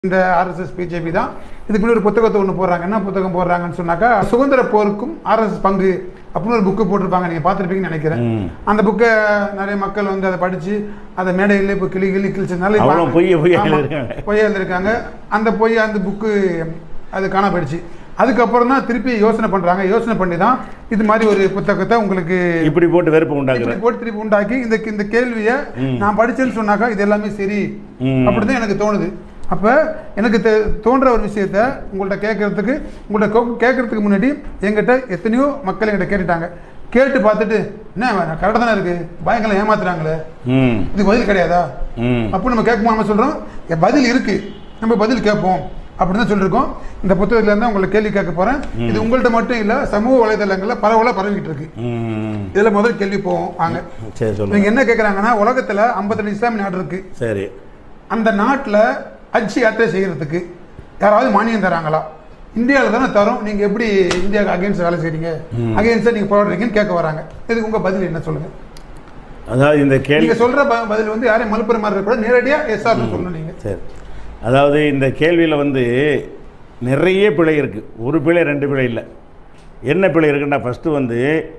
இந்த RSS BJP தான் இதுக்கு முன்னாடி ஒரு புத்தகத்தை ஒன்று போடுறாங்க என்ன புத்தகம் போடுறாங்கன்னு சொன்னாக்கா சுதந்திர போருக்கும் ஆர்எஸ்எஸ் பங்கு அப்படின்னு ஒரு புக்கு போட்டிருப்பாங்க நீங்கள் பார்த்துருப்பீங்கன்னு நினைக்கிறேன் ம். அந்த புக்கை நிறைய மக்கள் வந்து அதை படித்து அதை மேடையில் இப்போ கிளி கிளி கிழிச்சதுனால இப்ப- அவ்வளோ பொய்ய பொய்ய ஆமா, எழுதியிருக்காங்க. பொய்யா எழுதியிருக்காங்க அந்த பொய் அந்த புக்கு அது காண போயிடுச்சு அதுக்கப்புறம் தான் திருப்பி யோசனை பண்ணுறாங்க யோசனை பண்ணி தான் இது மாதிரி ஒரு புத்தகத்தை உங்களுக்கு இப்படி போட்டு வெறுப்பு இப்படி உண்டாக்குறேன் போட்டு திருப்பி உண்டாக்கி இந்த இந்த கேள்வியை ம். நான் படிச்சேன்னு சொன்னாக்கா இது எல்லாமே சரி ம். அப்படிதான் எனக்கு தோணுது அப்போ எனக்கு தெ- தோன்ற ஒரு விஷயத்த உங்கள்ட்ட கேட்கறதுக்கு உங்கள்ட்ட கோ- கேட்கறதுக்கு முன்னாடி எங்கிட்ட எத்தனையோ மக்கள் எங்கிட்ட கேட்டுட்டாங்க கேட்டு பார்த்துட்டு என்ன கரெக்டாக தானே இருக்கு பயங்கரம் ஏமாத்துறாங்களே ம் இதுக்கு பதில் கிடையாதா ம் அப்போ நம்ம கேட்குமா நம்ம சொல்கிறோம் பதில் இருக்கு நம்ம பதில் கேட்போம் அப்படின்னு தான் சொல்லியிருக்கோம் இந்த புத்தகத்துல இருந்து உங்களை கேள்வி கேட்க போறேன் இது உங்கள்ட்ட மட்டும் இல்லை சமூக வலைதளங்கள்ல பரவலாக பரவிக்கிட்டு இருக்கு ம் இதில் முதல் கேள்வி போவோம் வாங்க சரி சொல்லுங்க இவங்க என்ன கேட்குறாங்கன்னா உலகத்தில் 52 இஸ்லாமிய நாடு இருக்கு சரி அந்த நாட்டில் ஹஜ் யாத்திரை செய்யறதுக்கு யாராவது மானியம் தராங்களா இந்தியாவில் தானே தரோம் நீங்கள் எப்படி இந்தியாவுக்கு அகைன்ஸ்ட் வேலை செய்றீங்க அகைன்ஸ்டாக நீங்கள் போராடுறீங்கன்னு கேட்க வராங்க இதுக்கு உங்கள் பதில் என்ன சொல்லுங்க அதாவது இந்த கேள்வி நீங்கள் சொல்கிற பதில் வந்து யாரையும் மலுப்புற மாதிரி இருக்கக்கூடாது நேரடியாக எஸ் ஆர்னு சொல்லணும் நீங்கள் சரி அதாவது இந்த கேள்வியில் வந்து நிறைய பிழை இருக்குது ஒரு பிழை ரெண்டு பிழை இல்லை என்ன பிழை இருக்குன்னா ஃபஸ்ட்டு வந்து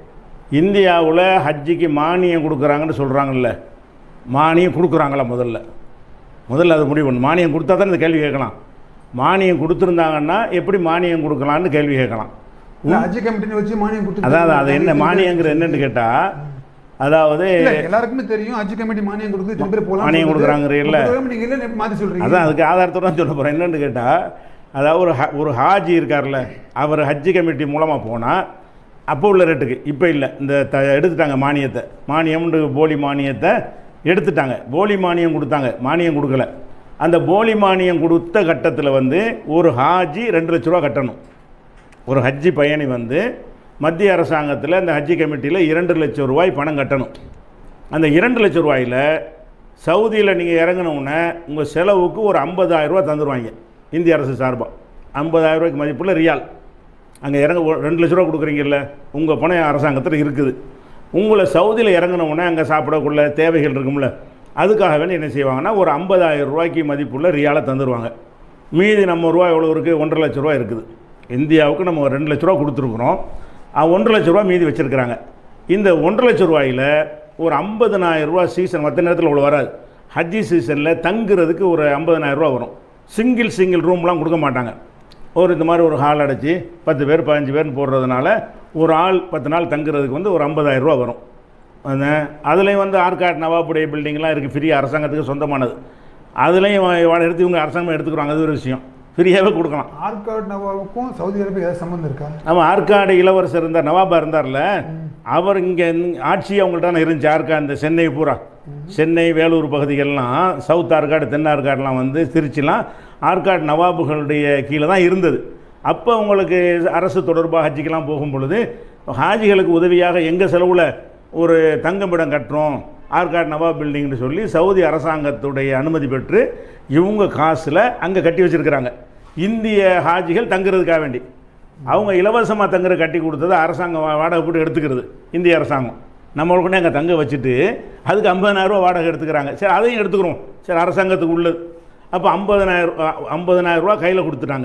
இந்தியாவில் ஹஜ்ஜிக்கு மானியம் கொடுக்குறாங்கன்னு சொல்கிறாங்கல்ல மானியம் கொடுக்குறாங்களா முதல்ல முதல்ல அது முடிவு பண்ணணும் மானியம் கொடுத்தா தான் இந்த கேள்வி கேட்கலாம் மானியம் கொடுத்துருந்தாங்கன்னா எப்படி மானியம் கொடுக்கலான்னு கேள்வி கேட்கலாம் இல்லை ஹஜ் கமிட்டின்னு வச்சு மானியம் கொடுத்து அதாவது அது என்ன மானியங்கிற என்னன்னு கேட்டால் அதாவது இல்லை எல்லாருக்குமே தெரியும் ஹஜ் கமிட்டி மானியம் கொடுக்குது இத்தனை பேர் போகலாம் மானியம் கொடுக்குறாங்கறீல்ல? நீங்கள் இல்லை மாற்றி சொல்கிறீங்க அதான் அதுக்கு ஆதாரத்தோட தான் சொல்ல போகிறேன் என்னன்னு கேட்டால் அதாவது ஒரு ஹ ஒரு ஹாஜி இருக்கார்ல அவர் ஹஜ்ஜி கமிட்டி மூலமாக போனால் அப்போ உள்ள ரேட்டுக்கு இப்போ இல்லை இந்த த எடுத்துட்டாங்க மானியத்தை மானியம்னு போலி மானியத்தை எடுத்துட்டாங்க போலி மானியம் கொடுத்தாங்க மானியம் கொடுக்கல அந்த போலி மானியம் கொடுத்த கட்டத்தில் வந்து ஒரு ஹாஜி ரெண்டு லட்ச ரூபா கட்டணும் ஒரு ஹஜ்ஜி பயணி வந்து மத்திய அரசாங்கத்தில் அந்த ஹஜ்ஜி கமிட்டியில் இரண்டு லட்சம் ரூபாய் பணம் கட்டணும் அந்த இரண்டு லட்சம் ரூபாயில் சவுதியில் நீங்கள் இறங்கினவுடனே உங்கள் செலவுக்கு ஒரு 50000 ரூபா தந்துடுவாங்க இந்திய அரசு சார்பாக 50000 ரூபாய்க்கு மதிப்புள்ள ரியால் அங்கே இறங்க ஒரு ரெண்டு லட்ச ரூபா கொடுக்குறீங்கல்ல உங்கள் பணம் அரசாங்கத்தில் இருக்குது உங்களை சவுதியில் இறங்கினவுடனே அங்கே சாப்பிடக்குள்ள தேவைகள் இருக்கும்ல அதுக்காக வேண்டி என்ன செய்வாங்கன்னா ஒரு 50000 ரூபாய்க்கு மதிப்புள்ள ரியாலை தந்துடுவாங்க மீதி நம்ம ரூபா எவ்வளோ இருக்குது ஒன்றரை லட்ச ரூபா இருக்குது இந்தியாவுக்கு நம்ம ஒரு ரெண்டு லட்ச ரூபா கொடுத்துருக்குறோம் அஹ் ஒன்றரை லட்ச ரூபா மீதி வச்சுருக்கிறாங்க இந்த ஒன்றரை லட்ச ரூபாயில் ஒரு 50000 ரூபா சீசன் மற்ற நேரத்தில் இவ்வளோ வராது ஹஜ்ஜி சீசனில் தங்குறதுக்கு ஒரு 50000 ரூபா வரும் சிங்கிள் சிங்கிள் ரூம்லாம் கொடுக்க மாட்டாங்க ஒரு இந்த மாதிரி ஒரு ஹால் அடைச்சி பத்து பேர் பதினஞ்சு பேர்னு போடுறதுனால ஒரு ஆள் பத்து நாள் தங்குறதுக்கு வந்து ஒரு 50000 ரூபா வரும் அந்த அதுலேயும் வந்து ஆர்காட் நவாபுடைய பில்டிங்லாம் இருக்குது ஃப்ரீ அரசாங்கத்துக்கு சொந்தமானது அதுலேயும் இவ- எடுத்து இவங்க அரசாங்கம் எடுத்துக்கிறாங்க அது ஒரு விஷயம் ஃப்ரீயாகவே கொடுக்கலாம் ஆர்காட் நவாவுக்கும் சவுதி அரேபியா ஏதாவது சம்மந்தம் இருக்கா நம்ம ஆற்காடு இளவரசர் இருந்தார் நவாபா இருந்தார்ல அவர் இங்கே ஆட்சி அவங்கள்ட்ட தானே இருந்துச்சு ஆற்கா இந்த சென்னை பூரா சென்னை வேலூர் பகுதிகள்லாம் சவுத் ஆற்காடு தென் ஆற்காடுலாம் வந்து திருச்சிலாம் ஆற்காடு நவாபுகளுடைய கீழே தான் இருந்தது அப்போ உங்களுக்கு அரசு தொடர்பாக ஹஜ்ஜிக்கெல்லாம் போகும் பொழுது ஹாஜிகளுக்கு உதவியாக எங்கள் செலவில் ஒரு தங்குமிடம் கட்டுறோம் ஆற்காடு நவாப் பில்டிங்னு சொல்லி சவுதி அரசாங்கத்துடைய அனுமதி பெற்று இவங்க காசில் அங்கே கட்டி வச்சிருக்கிறாங்க இந்திய ஹாஜிகள் தங்குறதுக்காக வேண்டி அவங்க இலவசமாக தங்குற கட்டி கொடுத்தது அரசாங்கம் வா- வாடகை போட்டு எடுத்துக்கிறது இந்திய அரசாங்கம் நம்மளுக்குன்னே அங்கே தங்க வச்சுட்டு அதுக்கு 50000 ரூபா வாடகை எடுத்துக்கிறாங்க சரி அதையும் எடுத்துக்கிறோம் சரி அரசாங்கத்துக்கு உள்ளது அப்போ ஐம்பதனாயிரம் ஐம்பதனாயிரம் ரூபா கையில் கொடுத்துட்டாங்க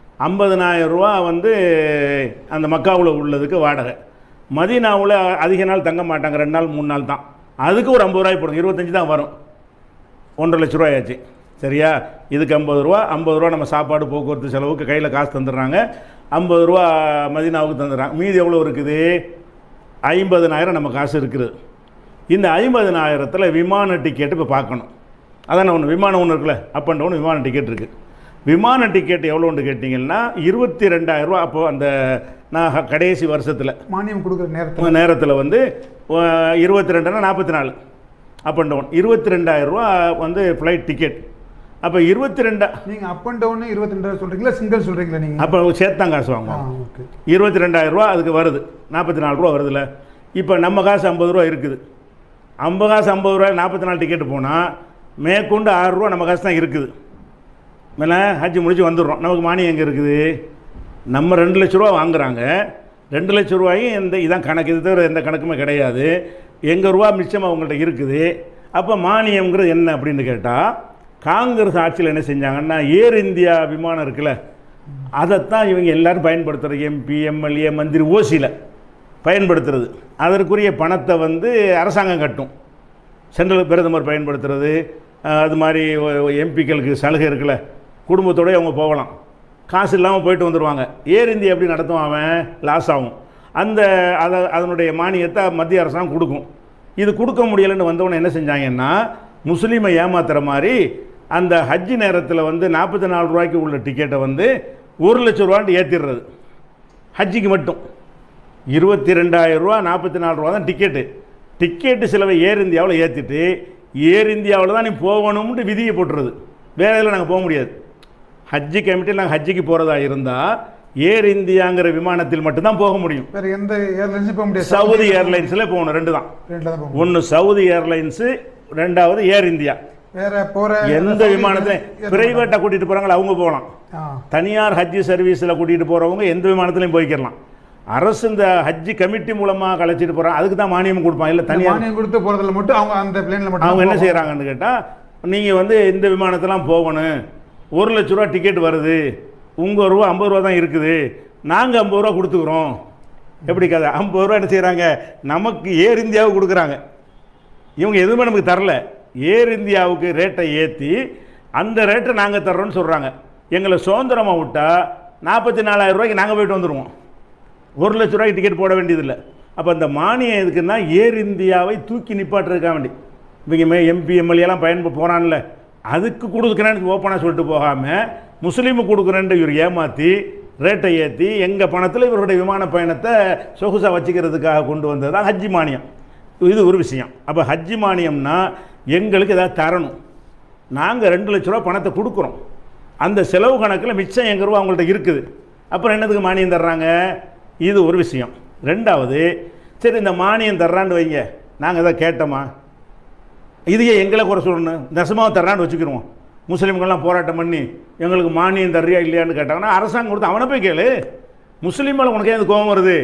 50000 ரூபா வந்து அந்த மக்காவில் உள்ளதுக்கு வாடகை மதீனாவில் அதிக நாள் தங்க மாட்டாங்க ரெண்டு நாள் மூணு நாள் தான் அதுக்கு ஒரு ஐம்பது ரூபாய் போடுங்க இருபத்தஞ்சி தான் வரும் ஒன்றரை லட்ச ரூபாய் ஆச்சு சரியா இதுக்கு ஐம்பது ரூபா ஐம்பது ரூபா நம்ம சாப்பாடு போக்குவரத்து செலவுக்கு கையில் காசு தந்துடுறாங்க ஐம்பது ரூபா மதினாவுக்கு தந்துடுறாங்க மீதி எவ்வளோ இருக்குது ஐம்பதனாயிரம் நம்ம காசு இருக்குது இந்த ஐம்பதனாயிரத்தில் விமான டிக்கெட் இப்போ பார்க்கணும் அதான் ஒன்று விமானம் ஒன்று இருக்குல்ல அப் அண்ட் டவுன் விமான டிக்கெட் இருக்குது விமான டிக்கெட் எவ்வளோன்னு கேட்டிங்கன்னா இருபத்தி ரெண்டாயிரரூவா அப்போது அந்த நான் ஹ- கடைசி வருஷத்தில் மானியம் கொடுக்குற நேரத்தில் நேரத்தில் வந்து இருபத்தி ரெண்டுனா நாற்பத்தி நாலு அப் அண்ட் டவுன் இருபத்தி ரெண்டாயிரரூவா வந்து ஃப்ளைட் டிக்கெட் அப்போ இருபத்தி ரெண்டா நீங்கள் அப் அண்ட் டவுன் இருபத்தி ரெண்டாயிரம் சொல்கிறீங்களா சிங்கிள் சொல்கிறீங்களா நீங்கள் அப்போ சேர்த்தான் காசு ஆ வாங்குவாங்க ஓகே இருபத்தி ரெண்டாயிரம் ரூபா அதுக்கு வருது நாற்பத்தி நாலு ரூபா வருதுல்ல இப்போ நம்ம காசு ஐம்பது ரூபா இருக்குது ஐம்பது காசு ஐம்பது ரூபாய் நாற்பத்தி நாலு டிக்கெட் போனால் மேற்கொண்டு ஆறு ரூபா நம்ம காசு தான் இருக்குது மேலே ஹஜ்ஜி முடிச்சு வந்துடுறோம் நமக்கு மானியம் எங்கே இருக்குது நம்ம ரெண்டு லட்ச ரூபா வாங்குறாங்க ரெண்டு லட்ச ரூபாயும் இந்த இதான் கணக்கு இது தவிர எந்த கணக்குமே கிடையாது எங்கள் ரூபா மிச்சம் அவங்கள்ட்ட இருக்குது அப்போ மானியம்ங்கிறது என்ன அப்படின்னு கேட்டால் காங்கிரஸ் ஆட்சியில் என்ன செஞ்சாங்கன்னா ஏர் இந்தியா விமானம் இருக்குல்ல அதைத்தான் இவங்க எல்லாரும் பயன்படுத்துறது எம்பி எம்எல்ஏ மந்திரி ஓசியில் பயன்படுத்துறது அதற்குரிய பணத்தை வந்து அரசாங்கம் கட்டும் சென்ட்ரல் பிரதமர் பயன்படுத்துறது அஹ், அது மாதிரி எம்பிக்களுக்கு சலுகை இருக்குல்ல குடும்பத்தோடய அவங்க போகலாம் காசு இல்லாமல் போயிட்டு வந்துடுவாங்க ஏர் இந்தியா எப்படி நடத்தும் அவன் லாஸ் ஆகும் அந்த அதை அதனுடைய மானியத்தை மத்திய அரசாங்கம் கொடுக்கும் இது கொடுக்க முடியலைன்னு வந்தவொடனே என்ன செஞ்சாங்கன்னா முஸ்லீமை ஏமாத்துற மாதிரி அந்த ஹஜ்ஜி நேரத்தில் வந்து நாற்பத்தி நாலு ரூபாய்க்கு உள்ள டிக்கெட்டை வந்து ஒரு லட்ச ரூபான்ட்டு ஏற்றிடுறது ஹஜ்ஜிக்கு மட்டும் இருபத்தி ரெண்டாயிரம் ரூபா நாற்பத்தி நாலு ரூபா தான் டிக்கெட்டு டிக்கெட்டு செலவை ஏர் இந்தியாவில் ஏற்றிட்டு ஏர் இந்தியாவில் தான் நீ போகணும்னு விதியை போட்டுறது வேற இதில் நாங்கள் போக முடியாது ஹஜ்ஜி கமிட்டியில் நாங்கள் ஹஜ்ஜிக்கு போகிறதா இருந்தால் ஏர் இந்தியாங்கிற விமானத்தில் மட்டும்தான் போக முடியும் வேற எந்த ஏர்லைன்ஸும் போக முடியாது சவுதி ஏர்லைன்ஸில் போகணும் ரெண்டு தான் ரெண்டுல தான் போக முடியும் ஒன்று சவுதி ஏர்லைன்ஸு ரெண்டாவது ஏர் இந்தியா வேற போற எந்த விமானத்தில் பிரைவேட்டாக கூட்டிகிட்டு போகிறாங்களோ அவங்க போகலாம் ஆ தனியார் ஹஜ்ஜி சர்வீஸில் கூட்டிகிட்டு போகிறவங்க எந்த விமானத்துலையும் போய்க்கிடலாம் அரசு இந்த ஹஜ்ஜி கமிட்டி மூலமாக கலைச்சிட்டு போகிறாங்க அதுக்கு தான் மானியம் கொடுப்பான் இல்லை இந்த தனியார் மானியம் கொடுத்து போறதுல மட்டும் அவங்க அந்த பிளேன்ல மட்டும் அவங்க என்ன போவாங்க. செய்கிறாங்கன்னு கேட்டால் நீங்கள் வந்து இந்த விமானத்தெல்லாம் போகணும் ஒரு லட்ச ரூபா டிக்கெட் வருது உங்கள் ரூபா ஐம்பது ரூபா தான் இருக்குது நாங்கள் ஐம்பது ரூபா கொடுத்துக்குறோம் எப்படி கதை ஐம்பது ரூபா என்ன செய்கிறாங்க நமக்கு ஏர் இந்தியாவுக்கு கொடுக்குறாங்க இவங்க எதுவுமே நமக்கு தரல ஏர் இந்தியாவுக்கு ரேட்டை ஏற்றி அந்த ரேட்டை நாங்கள் தர்றோம்னு சொல்கிறாங்க எங்களை சுதந்திரமாக விட்டால் நாற்பத்தி நாலாயிரம் ரூபாய்க்கு நாங்கள் போயிட்டு வந்துடுவோம் ஒரு லட்ச ரூபாய்க்கு டிக்கெட் போட வேண்டியதில்லை அப்போ அந்த மானியம் எதுக்குன்னா ஏர் இந்தியாவை தூக்கி நிப்பாட்டுறதுக்காக வேண்டி இவங்க மே எம்பி எம்எல்ஏலாம் பயன்ப போகிறான்ல அதுக்கு கொடுக்குறேன்னு ஓப்பனாக சொல்லிட்டு போகாமல் முஸ்லீமுக்கு கொடுக்குறேன்ட்டு இவர் ஏமாற்றி ரேட்டை ஏற்றி எங்கள் பணத்தில் இவருடைய விமான பயணத்தை சொகுசாக வச்சுக்கிறதுக்காக கொண்டு வந்தது தான் ஹஜ்ஜி மானியம் இது ஒரு விஷயம் அப்போ ஹஜ்ஜி மானியம்னா எங்களுக்கு ஏதாவது தரணும் நாங்கள் ரெண்டு லட்ச ரூபா பணத்தை கொடுக்குறோம் அந்த செலவு கணக்கில் மிச்சம் எங்கள் ரூபா அவங்கள்ட்ட இருக்குது அப்புறம் என்னத்துக்கு மானியம் தர்றாங்க இது ஒரு விஷயம் ரெண்டாவது சரி இந்த மானியம் தர்றான்னு வைங்க நாங்கள் எதாவது கேட்டோமா இதையே எங்களை குறை சொல்லணும் நெசமாக தர்றான்னு வச்சுக்கிருவோம் முஸ்லீம்கள்லாம் போராட்டம் பண்ணி எங்களுக்கு மானியம் தர்றியா இல்லையான்னு கேட்டாங்கன்னா அரசாங்கம் கொடுத்து அவனை போய் கேளு முஸ்லீம் மேலே உனக்கு ஏன் கோபம் வருது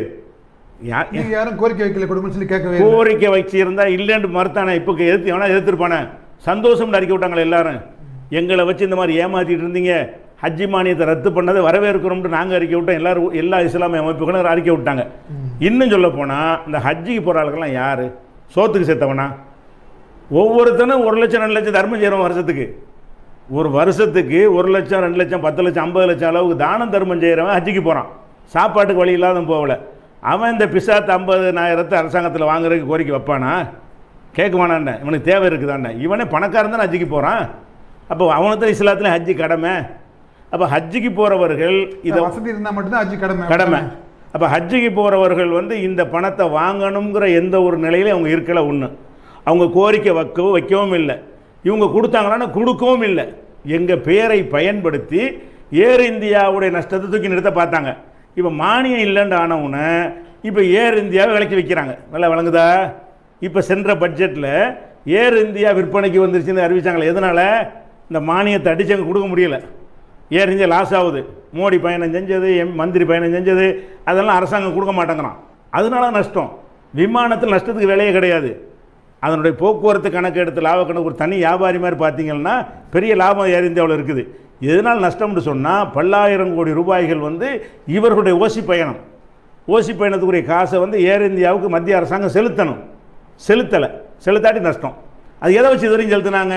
யா- நீங்க யாரும் கோரிக்கை வைக்கல கொடுங்கன்னு சொல்லி கேட்கவே இல்லை. கோரிக்கை வச்சிருந்தா இல்லைன்னு மறுத்தானே இப்போ எதிர்த்து எவனா எதிர்த்திருப்பானே சந்தோஷம்னு அறிக்கை விட்டாங்களே எல்லாரும் எங்களை வச்சு இந்த மாதிரி ஏமாத்திட்டு இருந்தீங்க ஹஜ்ஜி மானியத்தை ரத்து பண்ணதை வரவேற்கிறோம்னு நாங்கள் அறிக்கை விட்டோம் எல்லாரும் எல்லா இஸ்லாமிய அமைப்புகளும் அறிக்கை விட்டாங்க இன்னும் சொல்ல போனால் இந்த ஹஜ்ஜிக்கு போகிற ஆளுக்கெல்லாம் யார் சோத்துக்கு செத்தவனா ஒவ்வொருத்தனும் ஒரு லட்சம் ரெண்டு லட்சம் தர்மம் செய்கிறோம் வருஷத்துக்கு ஒரு வருஷத்துக்கு ஒரு லட்சம் ரெண்டு லட்சம் பத்து லட்சம் ஐம்பது லட்சம் அளவுக்கு தானம் தர்மம் செய்கிறவன் ஹஜ்ஜிக்கு போகிறான் சாப்பாட்டுக்கு வழி இல்லாத போகல அவன் இந்த பிசாத்து ஐம்பதுனாயிரத்தை அரசாங்கத்தில் வாங்குறதுக்கு கோரிக்கை வைப்பானா கேட்க வேணாண்ட இவனுக்கு தேவை இருக்குதாண்ட இவனே பணக்காரன் தானே ஹஜ்ஜிக்கு போகிறான் அப்போ அவனுக்கு இஸ்லாத்தில் ஹஜ்ஜி கடமை அப்போ ஹஜ்ஜிக்கு போகிறவர்கள் இதை வசதி இருந்தா மட்டும்தான் அஜி கடமை கடமை அப்போ ஹஜ்ஜுக்கு போகிறவர்கள் வந்து இந்த பணத்தை வாங்கணுங்கிற எந்த ஒரு நிலையில அவங்க இருக்கல ஒன்று அவங்க கோரிக்கை வைக்கவும் வைக்கவும் இல்லை இவங்க கொடுத்தாங்களான்னா கொடுக்கவும் இல்லை எங்கள் பேரை பயன்படுத்தி ஏர் இந்தியாவுடைய நஷ்டத்தை தூக்கி நிறுத்த பார்த்தாங்க இப்போ மானியம் இல்லைன்னு ஆனவுடனே இப்போ ஏர் இந்தியாவை விலைக்கு வைக்கிறாங்க நல்லா விளங்குதா இப்போ சென்ற பட்ஜெட்டில் ஏர் இந்தியா விற்பனைக்கு வந்துருச்சுன்னு அறிவிச்சாங்களே எதனால் இந்த மானியத்தை அடிச்சவங்க கொடுக்க முடியல ஏர் இந்தியா லாஸ் ஆகுது மோடி பயணம் செஞ்சது எம் மந்திரி பயணம் செஞ்சது அதெல்லாம் அரசாங்கம் கொடுக்க மாட்டேங்கிறான் அதனால நஷ்டம் விமானத்தில் நஷ்டத்துக்கு விலையே கிடையாது அதனுடைய போக்குவரத்து கணக்கு எடுத்து லாப கணக்கு ஒரு தனி வியாபாரி மாதிரி பார்த்தீங்கன்னா பெரிய லாபம் ஏர் இந்தியாவில் இருக்குது எதனால் நஷ்டம்னு சொன்னால் பல்லாயிரம் கோடி ரூபாய்கள் வந்து இவர்களுடைய ஓசி பயணம் ஓசி பயணத்துக்குரிய காசை வந்து ஏர் இந்தியாவுக்கு மத்திய அரசாங்கம் செலுத்தணும் செலுத்தலை செலுத்தாட்டி நஷ்டம் அது எதை வச்சு இதுவரையும் செலுத்துனாங்க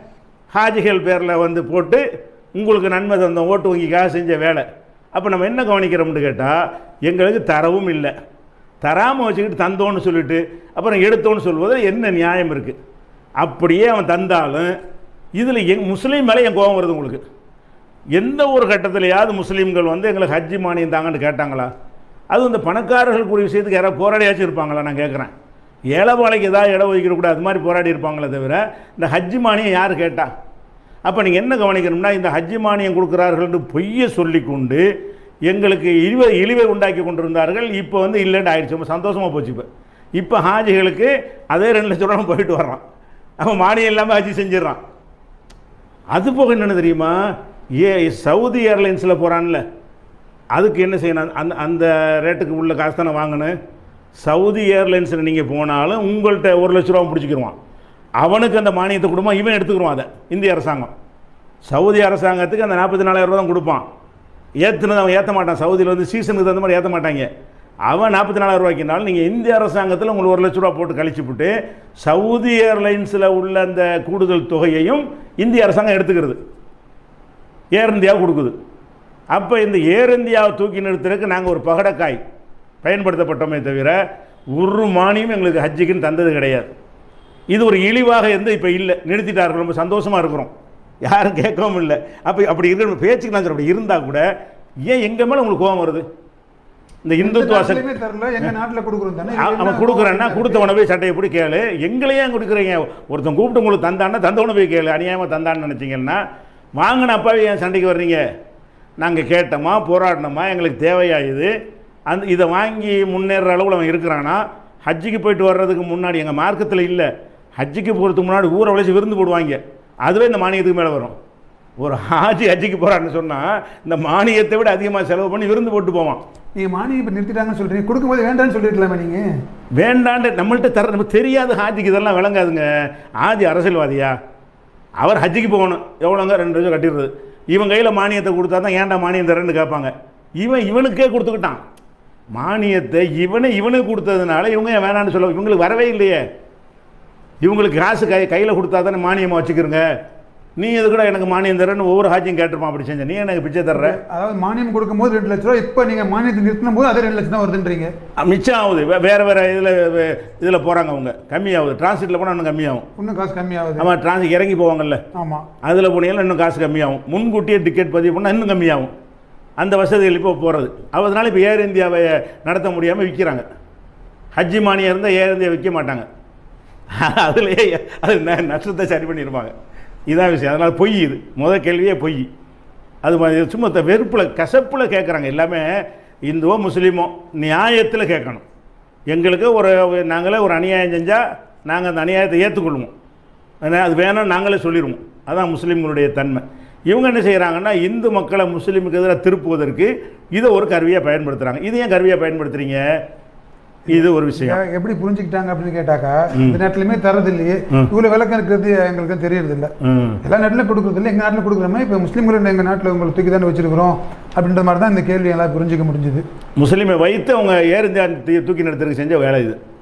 ஹாஜிகள் பேரில் வந்து போட்டு உங்களுக்கு நன்மை தந்தோம் ஓட்டு வங்கிக்காக செஞ்ச வேலை அப்போ நம்ம என்ன கவனிக்கிறோம்னு கேட்டால் எங்களுக்கு தரவும் இல்லை தராமல் வச்சுக்கிட்டு தந்தோன்னு சொல்லிட்டு அப்புறம் எடுத்தோன்னு சொல்வது என்ன நியாயம் இருக்குது அப்படியே அவன் தந்தாலும் இதில் எங் முஸ்லீம் மேலே என் கோபம் வருது உங்களுக்கு எந்த ஒரு கட்டத்திலையாவது முஸ்லீம்கள் வந்து எங்களுக்கு ஹஜ்ஜி மானியம் தாங்கன்னு கேட்டாங்களா அது இந்த பணக்காரர்களுக்குரிய விஷயத்துக்கு யாராவது போராடியாச்சும் இருப்பாங்களா நான் கேட்குறேன் ஏழைப்பாளைக்கு ஏதாவது இடம் ஒதுக்கிட கூட அது மாதிரி போராடி இருப்பாங்களே தவிர இந்த ஹஜ்ஜி மானியம் யார் கேட்டா அப்போ நீங்கள் என்ன கவனிக்கணும்னா இந்த ஹஜ்ஜி மானியம் கொடுக்குறார்கள்னு பொய்யை சொல்லிக்கொண்டு எங்களுக்கு இழிவை இழிவை உண்டாக்கி கொண்டிருந்தார்கள் இப்போ வந்து இல்லைன்னு ஆயிடுச்சு ரொம்ப சந்தோஷமாக போச்சு இப்போ இப்போ ஹாஜிகளுக்கு அதே ரெண்டு லட்ச ரூபா போயிட்டு வர்றான் அவன் மானியம் இல்லாமல் ஹஜ்ஜி செஞ்சிடறான் அது போக என்னென்னு தெரியுமா ஏ சவுதி ஏர்லைன்ஸில் போகிறான்ல அதுக்கு என்ன செய்யணும் அந்த அந்த ரேட்டுக்கு உள்ள காசு தானே வாங்கணும் சவுதி ஏர்லைன்ஸில் நீங்கள் போனாலும் உங்கள்கிட்ட ஒரு லட்ச ரூபா பிடிச்சிக்கிருவான் அவனுக்கு அந்த மானியத்தை கொடுமா இவன் எடுத்துக்கிருவான் அதை இந்திய அரசாங்கம் சவுதி அரசாங்கத்துக்கு அந்த நாற்பத்தி நாலாயிரம் ரூபா தான் கொடுப்பான் ஏற்றுனது அவன் ஏற்ற மாட்டான் சவுதியில் வந்து சீசனுக்கு தகுந்த மாதிரி ஏற்ற மாட்டாங்க அவன் நாற்பத்தி நாலாயிரம் ரூபாய்க்குனாலும் நீங்கள் இந்திய அரசாங்கத்தில் உங்களுக்கு ஒரு லட்ச ரூபா போட்டு கழிச்சு விட்டு சவுதி ஏர்லைன்ஸில் உள்ள அந்த கூடுதல் தொகையையும் இந்திய அரசாங்கம் எடுத்துக்கிறது ஏர் இந்தியா கொடுக்குது அப்போ இந்த ஏர் இந்தியாவை தூக்கி நிறுத்துறதுக்கு நாங்கள் ஒரு பகடக்காய் பயன்படுத்தப்பட்டோமே தவிர ஒரு மானியம் எங்களுக்கு ஹஜ்ஜுக்குன்னு தந்தது கிடையாது இது ஒரு இழிவாக இருந்து இப்போ இல்லை நிறுத்திட்டார்கள் ரொம்ப சந்தோஷமாக இருக்கிறோம் யாரும் கேட்கவும் இல்லை அப்போ அப்படி இருக்கிற பேச்சுக்கு நான் சொல்றேன், அப்படி இருந்தால் கூட ஏன் எங்கள் மேலே உங்களுக்கு கோபம் வருது இந்த இந்துத்துவ சக்தி நாட்டிலையுமே தரல எங்க நாட்டுல கொடுக்குறோம் தானே அவன் அவன் கொடுக்குறான்னா கொடுத்தவனை போய் சட்டையை பிடி கேளு எங்களையே ஏன் கொடுக்குறீங்க ஒருத்தன் கூப்பிட்டு உங்களுக்கு தந்தான்னா தந்தவனை போய் கேளு அநியாயமாக தந்தான்னு நினச்சிங்கன்னா வாங்கின அப்பாவே ஏன் சண்டைக்கு வர்றீங்க நாங்கள் கேட்டோமா போராடினோமா எங்களுக்கு தேவையா இது அந்த இதை வாங்கி முன்னேற அளவில் அவன் இருக்கிறானா ஹஜ்ஜுக்கு போயிட்டு வர்றதுக்கு முன்னாடி எங்கள் மார்க்கத்தில் இல்லை ஹஜ்ஜுக்கு போகிறதுக்கு முன்னாடி ஊரை உழைச்சி விருந்து போடுவாங்க அதுவே இந்த மானியத்துக்கு மேலே வரும் ஒரு ஹாஜி ஹஜ்ஜுக்கு போகிறான்னு சொன்னால் இந்த மானியத்தை விட அதிகமாக செலவு பண்ணி விருந்து போட்டு போவான் நீங்க மானியம் இப்ப நிறுத்திட்டாங்கன்னு சொல்றீங்க கொடுக்கும்போது வேண்டாம்னு சொல்லிருக்கலாமே நீங்க வேண்டாண்டு நம்மள்ட்ட தர நம்ம தெரியாத ஹாஜிக்கு இதெல்லாம் விளங்காதுங்க ஹாஜி அரசியல்வாதியா அவர் ஹஜ்ஜிக்கு போகணும் எவ்வளோங்க ரெண்டு லட்சம் கட்டிடுறது இவன் கையில் மானியத்தை கொடுத்தா தான் ஏன்டா மானியம் தரேன்னு கேட்பாங்க இவன் இவனுக்கே கொடுத்துக்கிட்டான் மானியத்தை இவனே இவனுக்கு கொடுத்ததுனால இவங்க ஏன் வேணான்னு சொல்ல இவங்களுக்கு வரவே இல்லையே இவங்களுக்கு காசு கை கையில் கொடுத்தா தானே மானியமாக வச்சுக்கிறங்க நீ எது கூட எனக்கு மானியம் தரேன்னு ஒவ்வொரு ஹாஜியும் கேட்டிருப்பான் அப்படி செஞ்ச நீ எனக்கு பிச்சை தர்ற அதாவது மானியம் கொடுக்கும்போது ரெண்டு லட்ச ரூபா இப்ப நீங்க மானியத்தை நிறுத்தின போது அதே ரெண்டு லட்சம் தான் வருதுன்றீங்க மிச்சம் ஆகுது வே- வேற வேற இதில் இதில் போகிறாங்க அவங்க கம்மியாகுது டிரான்சிட்டில் போனால் இன்னும் கம்மியாகும் இன்னும் காசு கம்மியாகுது ஆமாம் டிரான்ஸ் இறங்கி போவாங்கல்ல ஆமா அதில் போனீங்கன்னா இன்னும் காசு கம்மியாகும் முன்கூட்டியே டிக்கெட் பதிவு பண்ணால் இன்னும் கம்மியாகும் அந்த வசதிகள் இப்போ போகிறது அதனால இப்போ ஏர் இந்தியாவை நடத்த முடியாமல் விற்கிறாங்க ஹஜ்ஜி மானியம் இருந்தால் ஏர் இந்தியா விற்க மாட்டாங்க அதுலேயே அது ந- நஷ்டத்தை சரி பண்ணிடுவாங்க இதான் விஷயம் அதனால் பொய் இது முதல் கேள்வியே பொய் அது மாதிரி சும்மா வெறுப்பில் கசப்பில் கேட்குறாங்க எல்லாமே இந்துவோ முஸ்லீமோ நியாயத்தில் கேட்கணும் எங்களுக்கு ஒரு நாங்களே ஒரு அநியாயம் செஞ்சால் நாங்கள் அந்த அநியாயத்தை ஏற்றுக்கொள்வோம் அதனால் அது வேணும்னு நாங்களே சொல்லிடுவோம் அதான் முஸ்லீம்களுடைய தன்மை இவங்க என்ன செய்கிறாங்கன்னா இந்து மக்களை முஸ்லீமுக்கு எதிராக திருப்புவதற்கு இதை ஒரு கருவியாக பயன்படுத்துகிறாங்க இது ஏன் கருவியாக பயன்படுத்துகிறீங்க இது ஒரு விஷயம் ஏன் எப்படி புரிஞ்சுக்கிட்டாங்க அப்படின்னு கேட்டாக்கா ம். இந்த நேரத்துலயுமே தரது இல்லையே ம். இவ்வளவு விளக்கம் இருக்கிறது எங்களுக்கு தெரியறது இல்ல ம் எல்லா நாட்டிலும் கொடுக்குறது இல்லை எங்க நாட்டில் கொடுக்குறோமே இப்போ முஸ்லீம்கள் எங்க நாட்டில் உங்களை தூக்கி தானே வச்சிருக்கிறோம் அப்படின்ற மாதிரி தான் இந்த கேள்வி எல்லாம் புரிஞ்சுக்க முடிஞ்சுது முஸ்லீமை வைத்து அவங்க ஏர் இந்தியா தூக்கி நடத்துறதுக்கு செஞ்ச வேலை இது